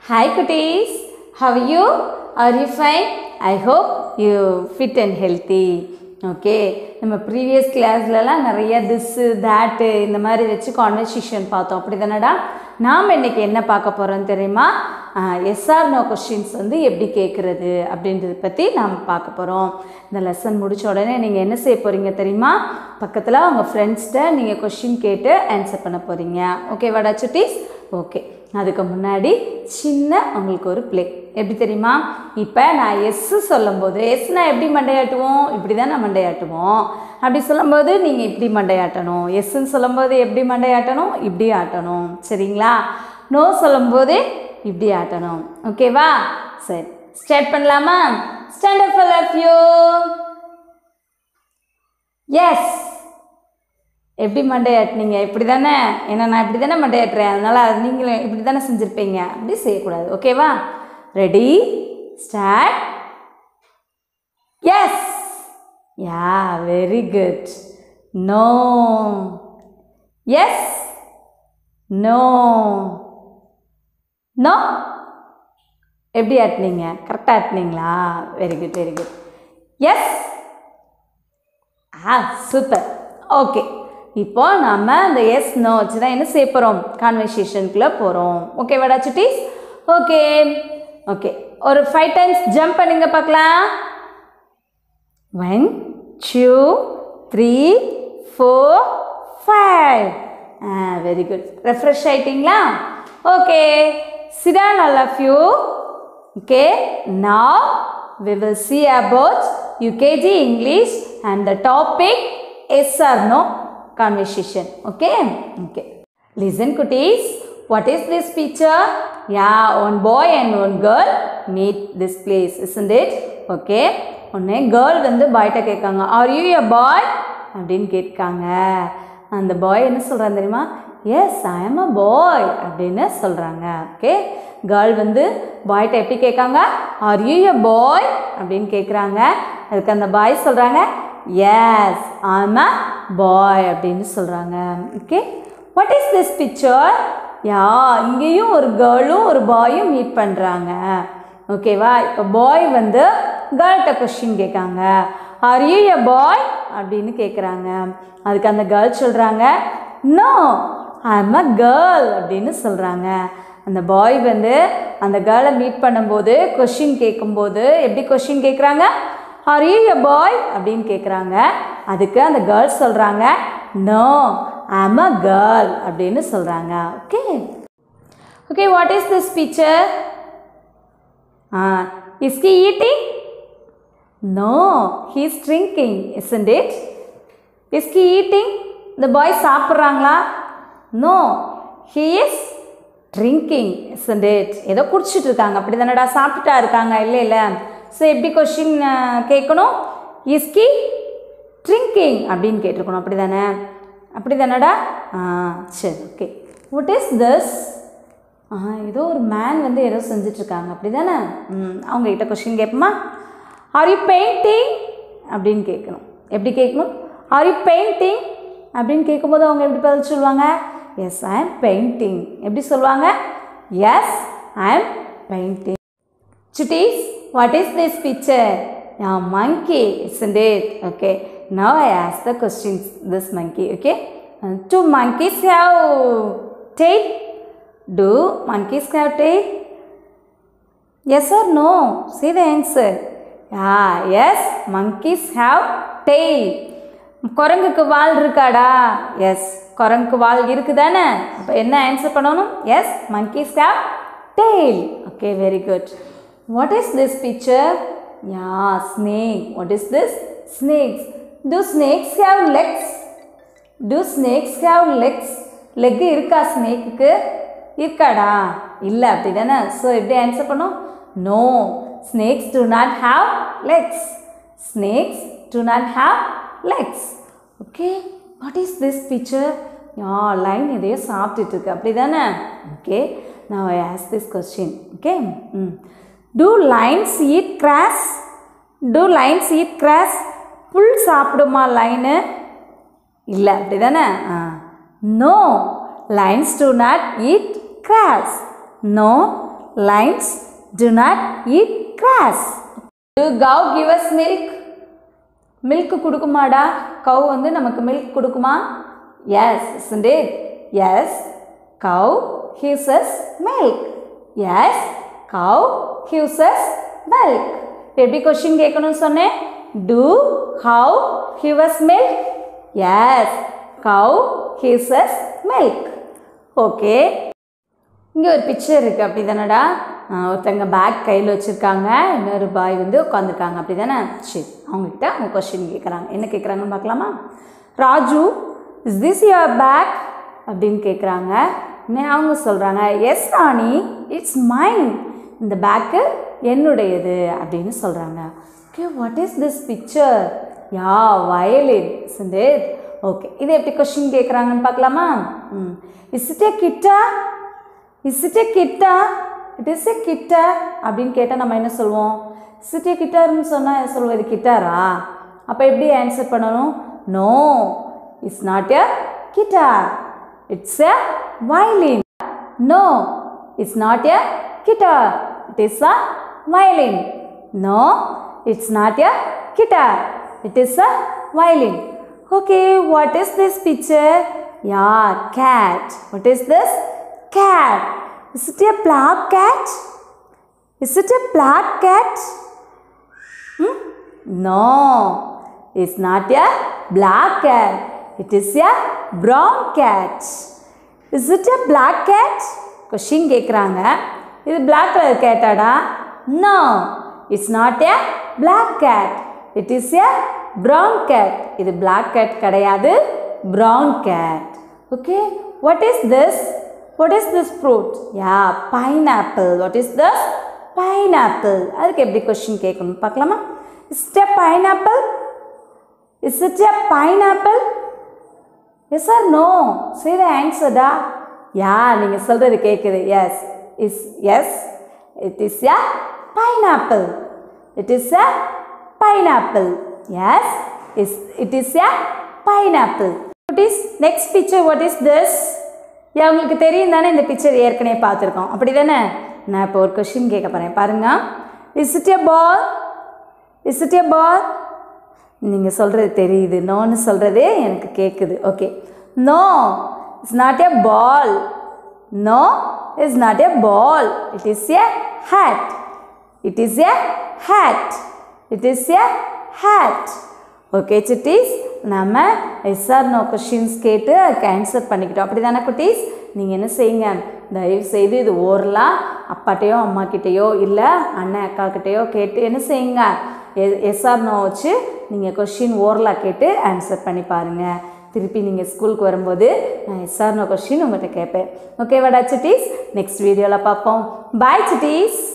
Hi cuties, how are you? Are you fine? I hope you fit and healthy. Okay நம்ம previous கிளாஸ்லலாம் நிறைய this தேட்டு இந்த மாதிரி வச்சு கான்வர்சேஷன் பார்த்தோம் அப்படி தானடா நாம் இன்றைக்கி என்ன பார்க்க போகிறோம் தெரியுமா எஸ்ஆர் நோ கொஷின்ஸ் வந்து எப்படி கேட்குறது அப்படின்றத பற்றி நாம் பார்க்க போகிறோம் இந்த லெசன் முடிச்ச உடனே நீங்கள் என்ன செய்ய போகிறீங்க தெரியுமா பக்கத்தில் உங்கள் ஃப்ரெண்ட்ஸ்கிட்ட நீங்கள் கொஷின் கேட்டு ஆன்சர் பண்ண போகிறீங்க ஓகேவாடா சுட்டீஸ் ஓகே அதுக்கு முன்னாடி சின்ன உங்களுக்கு ஒரு ப்ளே எப்படி தெரியுமா இப்போ நான் எஸ்ஸு சொல்லும்போது எஸ்னா எப்படி மண்டையாட்டுவோம் இப்படி தான் நான் மண்டையாட்டுவோம் அப்படி சொல்லும்போது நீங்கள் இப்படி மண்டையாட்டணும் எஸ்ன்னு சொல்லும்போது எப்படி மண்டையாட்டணும் இப்படி ஆட்டணும் சரிங்களா நோ சொல்லும்போது இப்படி ஆட்டணும் ஓகேவா சரி ஸ்டார்ட் பண்ணலாமா stand up of you yes எப்படி மண்டையாட்டினீங்க இப்படி தானே ஏன்னா நான் இப்படி தானே மண்டையாட்டுறேன் அதனால் அது நீங்களும் இப்படி தானே செஞ்சுருப்பீங்க அப்படி செய்யக்கூடாது ஓகேவா ready start yes ya very good no yes no no எப்படி ஆட்டினீங்க கரெக்டாக ஆட்டினீங்களா very good very good yes ah super okay இப்போ நம்ம அந்த எஸ் நோ வச்சு தான் என்ன செய்ய போகிறோம் கான்வர்சேஷனுக்குள்ளே போகிறோம் ஓகே வடா சுட்டீஸ் ஓகே ஓகே ஒரு ஃபைவ் டைம்ஸ் ஜம்ப் பண்ணுங்க பார்க்கலாம் one two three four five ah very good refresh ஆயிட்டிங்களா okay sit down all of you okay now we will see about UKG English and the topic yes or no conversation. Okay? Okay. Listen, cuties. What is this picture? Yeah, one boy and one girl meet this place, isn't it? Okay. உடனே girl வந்து பாய்கிட்ட கேட்காங்க are you a boy அப்படின்னு கேட்காங்க அந்த பாய் என்ன சொல்கிறான் தெரியுமா S I am a boy அப்படின்னு சொல்கிறாங்க ஓகே கேர்ள் வந்து பாய்கிட்ட எப்படி கேட்காங்க ஆர் யூ எ பாய் அப்படின்னு கேட்குறாங்க அதுக்கு அந்த பாய் சொல்கிறாங்க எஸ் ஐம் அ பாய் அப்படின்னு சொல்கிறாங்க okay what is this picture ya இங்கேயும் ஒரு கேர்ளும் ஒரு பாயும் மீட் பண்ணுறாங்க ஓகேவா இப்போ பாய் வந்து கேர்ள்கிட்ட கொஷின் கேட்காங்க ஆர் யூ எ பாய் அப்படின்னு கேட்குறாங்க அதுக்கு அந்த கேர்ள் சொல்கிறாங்க நோ ஐம் அ கேர்ள் அப்படின்னு சொல்கிறாங்க அந்த பாய் வந்து அந்த கேர்ளை மீட் பண்ணும்போது கொஷின் கேட்கும்போது எப்படி கொஷின் கேட்குறாங்க ஆர் யூ எ பாய் அப்படின்னு கேட்குறாங்க அதுக்கு அந்த கேர்ள் சொல்கிறாங்க நோ ஐம் அ கேர்ள் அப்படின்னு சொல்கிறாங்க okay okay what is this picture ah is he eating no he is drinking isn't it is he eating இந்த பாய் சாப்பிட்றாங்களா no he is drinking isn't it ஏதோ குடிச்சிட்டு இருக்காங்க அப்படி தானடா சாப்பிட்டுட்டா இருக்காங்க இல்லை இல்லை ஸோ எப்படி கொஷின் கேட்கணும் இஸ்கி ட்ரிங்கிங் அப்படின்னு கேட்டிருக்கணும் அப்படி தானே அப்படி தானடா ஆ சரி okay what is this ah ஏதோ ஒரு மேன் வந்து ஏதோ செஞ்சிட்ருக்காங்க அப்படி தானே ம் அவங்ககிட்ட கொஷின் கேட்போமா ஆர் யூ பெயிண்டிங் அப்படின்னு கேட்கணும் எப்படி கேட்கணும் ஆர் யூ பெயிண்டிங் அப்படின்னு கேட்கும்போது அவங்க எப்படி பதில் சொல்லுவாங்க எஸ் ஐ எம் பெயிண்டிங் எப்படி சொல்லுவாங்க எஸ் ஐ எம் பெயிண்டிங் சுட்டீஸ் what is this picture ya monkey isn't it okay now i ask the questions this monkey okay uh, two monkeys have tail do monkeys have tail yes or no say the answer yeah yes monkeys have tail குரங்குக்கு வால் இருக்காடா S குரங்குக்கு வால் இருக்குதானே அப்போ என்ன answer பண்ணணும் yes monkeys have tail okay very good what is this picture yeah snake what is this snakes do snakes have legs do snakes have legs leg இருக்கா ஸ்னேக்குக்கு இருக்காடா இல்லை அப்படி தானே ஸோ எப்படி ஆன்சர் பண்ணோம் no snakes do not have legs snakes do not have legs okay what is this picture ya lion எதையோ சாப்பிட்டுட்டு இருக்கு அப்படி தானே ஓகே நான் I ask this question okay hmm do lions eat grass do lions eat grass புல் சாப்பிடுமா lion இல்லை அப்படி தானே ஆ no lions do not eat grass no lions do not eat grass. Do cow give us milk? Milk கொடுக்குமாடா cow வந்து நமக்கு milk கொடுக்குமா yes isn't it yes cow gives us milk yes cow gives us milk எப்படி question கேட்கணும்னு சொன்னேன் do how give us milk yes cow gives us milk okay இங்கே ஒரு picture இருக்குது அப்படி தானடா ஒருத்தங்க பேக் கையில் வச்சுருக்காங்க இன்னொரு பாய் வந்து உட்காந்துருக்காங்க அப்படி தானே சரி அவங்ககிட்ட அவங்க கொஷின் கேட்குறாங்க என்ன கேட்குறாங்கன்னு பார்க்கலாமா Raju is this your bag அப்படின்னு கேட்குறாங்க உடனே அவங்க சொல்கிறாங்க எஸ் ராணி இட்ஸ் மைன் இந்த பேக்கு என்னுடையது அப்படின்னு சொல்கிறாங்க okay what is this picture ya violin சிந்தேத் ஓகே இது எப்படி கொஷின் கேட்குறாங்கன்னு பார்க்கலாமா hmm is it a guitar is it a guitar it is a guitar அப்படின்னு கேட்டால் நம்ம என்ன சொல்லுவோம் இஸ் இட் ஏ கிட்டார்னு சொன்னால் சொல்லுவோம் இது கிட்டாரா அப்போ எப்படி ஆன்சர் பண்ணணும் no it's not a guitar it's a violin no it's not a guitar it is a violin no it's not a guitar it is a violin okay what is this picture ya cat what is this cat is it a black cat is it a black cat hmm? no it's not a black cat it is a brown cat is it a black cat question கேட்குறாங்க இது black colour கேட்டாடா no it's not a black cat it is a brown cat இது black cat கிடையாது brown cat okay what is this what is this fruit yeah pineapple what is this pineapple அதுக்கு எப்படி question கேட்கணும் பார்க்கலாமா is it a pineapple is it a pineapple yes sir no say the answer டா ya நீங்கள் சொல்கிறது கேட்குது yes is yes it is a pineapple it is a pineapple yes is it is a pineapple what is next picture what is this ya உங்களுக்கு தெரியும் தானே இந்த picture ஏற்கனவே பார்த்துருக்கோம் அப்படி தானே நான் இப்போ ஒரு கொஷின் கேட்க போகிறேன் பாருங்க is it a ball is it a ball நீங்கள் சொல்கிறது தெரியுது நோன்னு சொல்கிறது எனக்கு கேட்குது okay no it's not a ball no is not a ball it is a hat it is a hat it is a hat okay சிட்டிஸ் நம்ம எஸ்ஆர் நோ கொஷின்ஸ் கேட்டு அதுக்கு ஆன்சர் பண்ணிக்கிட்டோம் அப்படி தானே குட்டீஸ் நீங்கள் என்ன செய்யுங்க தயவு செய்து இது ஓரலாக அப்பாட்டையோ அம்மாக்கிட்டேயோ இல்லை அண்ணன் அக்காக்கிட்டேயோ கேட்டு என்ன செய்யுங்க எஸ்ஆர் நோ வச்சு நீங்கள் கொஷின் ஓரலாக கேட்டு ஆன்சர் பண்ணி பாருங்கள் திருப்பி நீங்கள் ஸ்கூலுக்கு வரும்போது நான் எஸ்ஆர் நோ கொஷின் உங்கள்கிட்ட கேட்பேன் ஓகேவாடா சிட்டீஸ் நெக்ஸ்ட் வீடியோவில் பார்ப்போம் பாய் சிட்டீஸ்